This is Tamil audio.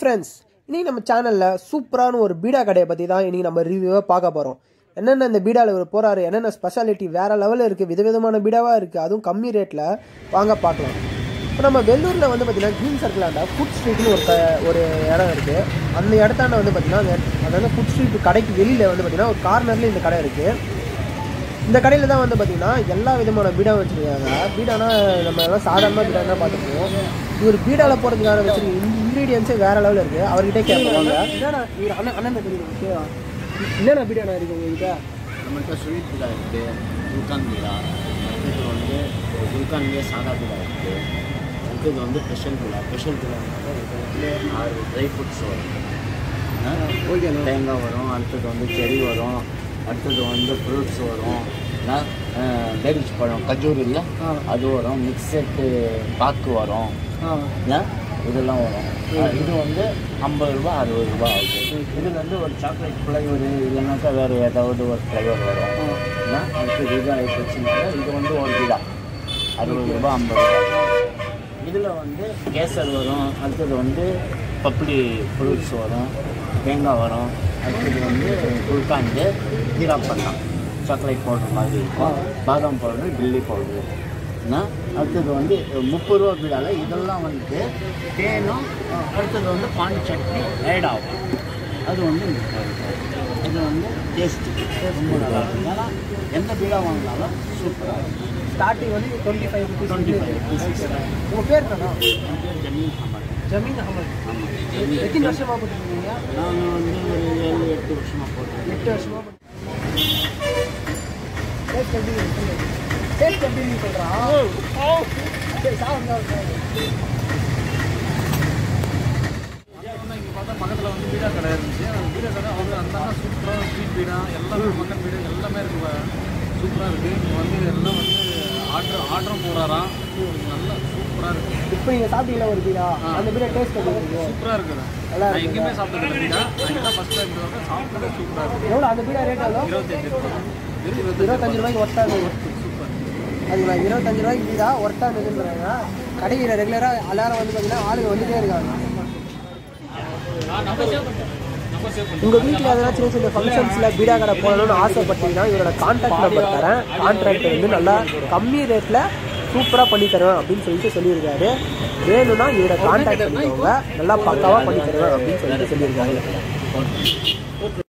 ஃப்ரெண்ட்ஸ் இன்னைக்கு நம்ம சேனலில் சூப்பரான ஒரு பீடா கடையை பற்றி தான் இன்னைக்கு நம்ம ரிவ்யூவாக பார்க்க போகிறோம் என்னென்ன இந்த பீடாவில் இவர் போகிறாரு என்னென்ன ஸ்பெஷாலிட்டி வேறு லெவலில் இருக்குது விதவிதமான பீடாவாக இருக்குது அதுவும் கம்மி ரேட்டில் வாங்க பார்க்கலாம் இப்போ நம்ம வெள்ளூரில் வந்து பார்த்தீங்கன்னா க்ரீன் சர்க்கிளாண்ட ஃபுட் ஸ்ட்ரீட்னு ஒரு க ஒரு இடம் இருக்குது அந்த இடத்தாண்ட வந்து பார்த்தீங்கன்னா அதாவது ஃபுட் ஸ்ட்ரீட் கடைக்கு வெளியில் வந்து பார்த்தீங்கன்னா ஒரு கார்னரில் இந்த கடை இருக்குது இந்த கடையில் தான் வந்து பார்த்தீங்கன்னா எல்லா விதமான பீடா வச்சுருக்காங்க பீடானா நம்ம எல்லாம் சாதாரண பீடா தான் பார்த்துருக்கோம் இவர் பீடாவில் போகிறதுக்கான வச்சிருக்க இன்க்ரீடியன்ஸே வேறு லெவலில் இருக்குது அவர்கிட்ட கேட்பாங்க இவர் அண்ணன் அண்ணன் தெரியுது என்னென்ன பீடானா இருக்குது உங்ககிட்ட நம்மள்கிட்ட ஸ்வீட் பீடா இருக்குது குல்கான் பீடா அடுத்தது வந்து குல்கான்லேயே சாதா பீடா இருக்குது அடுத்தது வந்து ஸ்பெஷல் பீடா ஸ்பெஷல் பீடா இது வந்து ஆறு ட்ரை ஃப்ரூட்ஸ் வரும் ஆ? தேங்காய் வரும் அடுத்தது வந்து செரி வரும் அடுத்தது வந்து ஃப்ரூட்ஸ் வரும் பேரிச் பழம் கஜூர் இல்லை ஆ. அது வரும் மிக்சட்டு பாக்கு வரும் ஆ? இதெல்லாம் வரும் ஆ, இது வந்து ஐம்பது ரூபா அறுபது ரூபா ஆகுது இதில் வந்து ஒரு சாக்லேட் ஃப்ளேவர் இல்லைனாக்கா வேறு ஏதாவது ஒரு ஃப்ளேவர் வரும் ஆ, அடுத்தது இது ஆகிடுச்சுனாக்கா இது வந்து ஒரு கிலோ அறுபது ரூபா ஐம்பது ரூபா இதில் வந்து கேசர் வரும் அடுத்தது வந்து பப்படி ஃப்ரூட்ஸ் வரும் தேங்காய் வரும் அடுத்தது வந்து குல்காண்டு ஜீரா பண்ணலாம் சாக்லேட் பவுடர் மாதிரி இருக்கும் பாதாம் பவுடர் டில்லி பவுடர் அடுத்தது வந்து முப்பது ரூபா பீடால இதெல்லாம் வந்து தேனும் அடுத்தது வந்து பான் சட்னி ஆட் ஆகும் அது வந்து முப்பது ரூபாய். இது வந்து டேஸ்ட்டு ரொம்ப நல்லா இருக்கும் ஏன்னா எந்த பீடா வாங்கினாலும் சூப்பராக இருக்கும் ஸ்டார்டிங் வந்து twenty five rupees twenty five rupees உங்கள் பேர் தானா என் பேர் ஜமீன் அமர் ஜமீன் அகமது ஆமாம் எத்தனை வருஷமாக போட்டுருக்கீங்க நான் வந்து ஒரு ஏழு எட்டு வருஷமாக போட்டேன் எட்டு வருஷமாக டேஸ்ட் எப்படி இருக்கு டேஸ்ட் எப்படி இருக்கு சொல்கிறான் சரி சாப்பிடுங்க இங்கே பார்த்தா பக்கத்தில் வந்து பீடா கடை இருந்துச்சு அந்த பீடா கடை அவங்க அந்த சூப்பராக ஸ்ட்ரீட் பீடா எல்லாமே மட்டன் பீடா எல்லாமே இருக்கு சூப்பராக இருக்குது இங்கே வந்து எல்லாம் வந்து ஆர்டர் ஆர்டரும் போகிறாராம் நல்லா சூப்பராக இருக்குது இப்போ நீங்கள் சாப்பிட்டீங்களா ஒரு பீடா அந்த பீடா டேஸ்ட் எப்படி இருக்கு சூப்பராக இருக்குது நல்லா நான் எங்கேயுமே சாப்பிட்டதில்ல பீடா நான் இதான் ஃபஸ்ட் டைம் வந்து சாப்பிட்டதே சூப்பராக இருக்குது எவ்வளோ அந்த பீடா ரேட் எவ்வளோ இருபத்தஞ்சு ரூபா வெறும் இருபத்தஞ்சு இருபத்தஞ்சு ரூபாய்க்கு ஒர்த்தாக சூப்பர் அதுங்களா இருபத்தஞ்சு ரூபாய்க்கு பீடா ஒர்த்தாக இருந்துன்றாங்க கடையில் ரெகுலராக எல்லாரும் வந்து பார்த்தீங்கன்னா ஆளுங்க வந்துட்டே இருக்காங்க உங்கள் வீட்டில் எதனா சின்ன சின்ன ஃபங்க்ஷன்ஸில் பீடா கடை போடணும்னு ஆசைப்பட்டீங்கன்னா இவரோட கான்டாக்ட் நம்பர் தரேன் கான்ட்ராக்ட் வந்து நல்லா கம்மி ரேட்டில் சூப்பராக பண்ணி தருவேன் அப்படின்னு சொல்லிட்டு சொல்லியிருக்காரு வேணும்னா இவரை கான்டாக்ட் பண்ணிக்கோங்க நல்லா பக்காவாக பண்ணி தருவேன் அப்படின்னு சொல்லிட்டு சொல்லியிருக்காரு